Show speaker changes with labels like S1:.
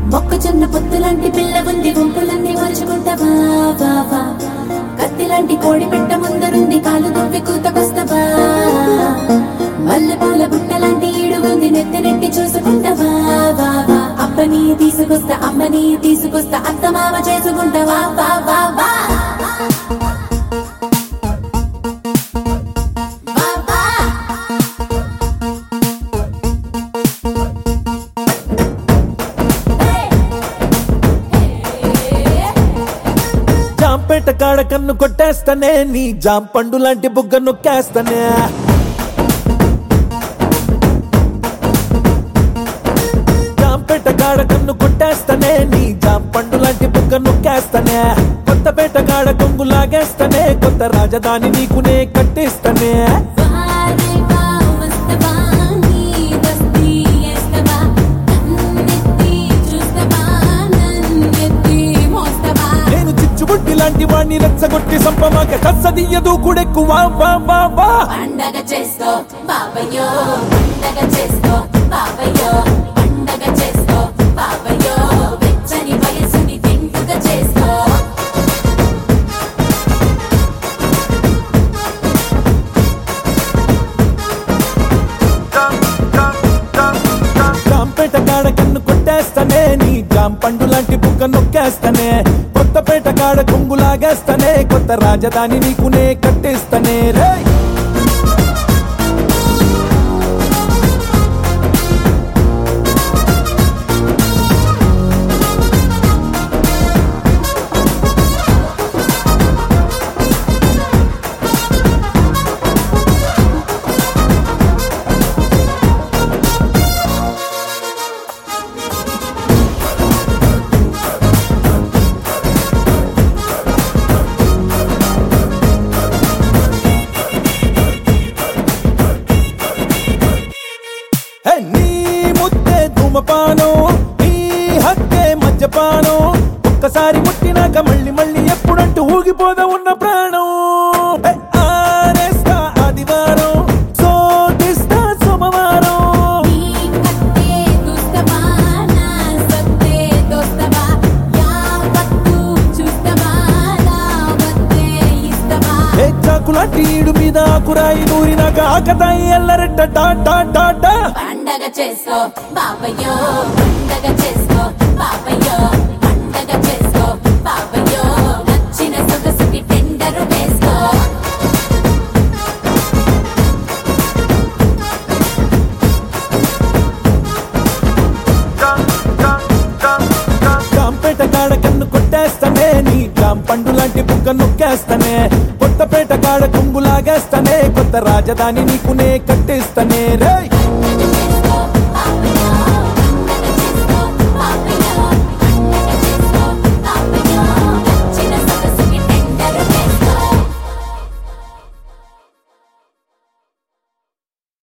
S1: మొక్కజొన్న పొత్తులాంటి పిల్ల ఉంది గుంపులన్నీ మరుచుకుంటావా వా వా కత్తిలాంటి కోడి పెట్ట ముందరుంది కాలు దువ్వి కూతకొస్తావా మల్లెపూల బుట్టలాంటి ఈడుగుంది నెత్తి నెట్టి చూసుకుంటావా వా వా అప్పని తీసుకొస్తా అమ్మని తీసుకొస్తా అత్త మామ చేసుకుంటావా వా వా వా వా వా
S2: జాంపేట కాడ కన్ను కొట్టేస్తానే నీ జాం పండు లాంటి బుగ్గ నొక్కేస్తానే జాంపేట కాడ కన్ను కొట్టేస్తానే నీ జాం పండు లాంటి బుగ్గ నొక్కేస్తానే కొత్తపేట కాడ కొంగు లాగేస్తానే కొత్త రాజధాని నీకునే కట్టిస్తానే
S1: వారే వా వస్తవా నీ దస్తి ఎస్తవా నన్నెత్తి చూస్తవా నన్నెత్తి మోస్తవా
S2: నేను చిచ్చుబుట్టి లాంటి వాణ్ణి రెచ్చగొట్టి సంపమాక కచ్చదియ్యదు కూడెక్కు వా వా వా వా
S1: పండగ చేసుకో బాబయ్యో పండగ చేసుకో బాబయ్యో పండగ చేసుకో బాబయ్యో వెచ్చని వయసుని వింటుగా చేసుకో
S2: జాంపేట కాడ కన్ను కొట్టేస్తానే నీ జాం పండు లాంటి బుగ్గ నొక్కేస్తానే కొత్తపేట కాడ కొంగు లాగేస్తానే కొత్త రాజధాని నీకునే కట్టిస్తానే రే హే, నీ ముద్దే ధూమపానం నీ హక్కే మద్యపానం ఒక్కసారి ముట్టినాక మళ్ళీ మళ్ళీ ఎప్పుడంటూ ఊగిపోదా ఉన్న ప్రాణం హే, ఆరేస్తా ఆదివారం సోదిస్తా సోమవారం
S1: నీ కత్తే దుస్తవా నా సత్తే దోస్తవా యావత్తు చూస్తవా నా వత్తే ఇస్తవా
S2: ఏ చాకులాంటి ఈడు మీద ఆకురాయి నూరినాక ఆకతాయి ఎల్లరెట్ట టా టా టా టా
S1: పండగ చేసుకో బాబయ్యో పండగ చేసుకో బాబయ్యో పండగ చేసుకో బాబయ్యో నచ్చిన సొగసుకి టెండరు వేసుకో
S2: జాంపేట కాడ కన్ను కొట్టేస్తానే నీ జాం పండు లాంటి బుగ్గ నొక్కేస్తానే కొత్తపేట కాడ కొంగు లాగేస్తానే కొత్త రాజధాని నీకునే కట్టిస్తానే రేయ్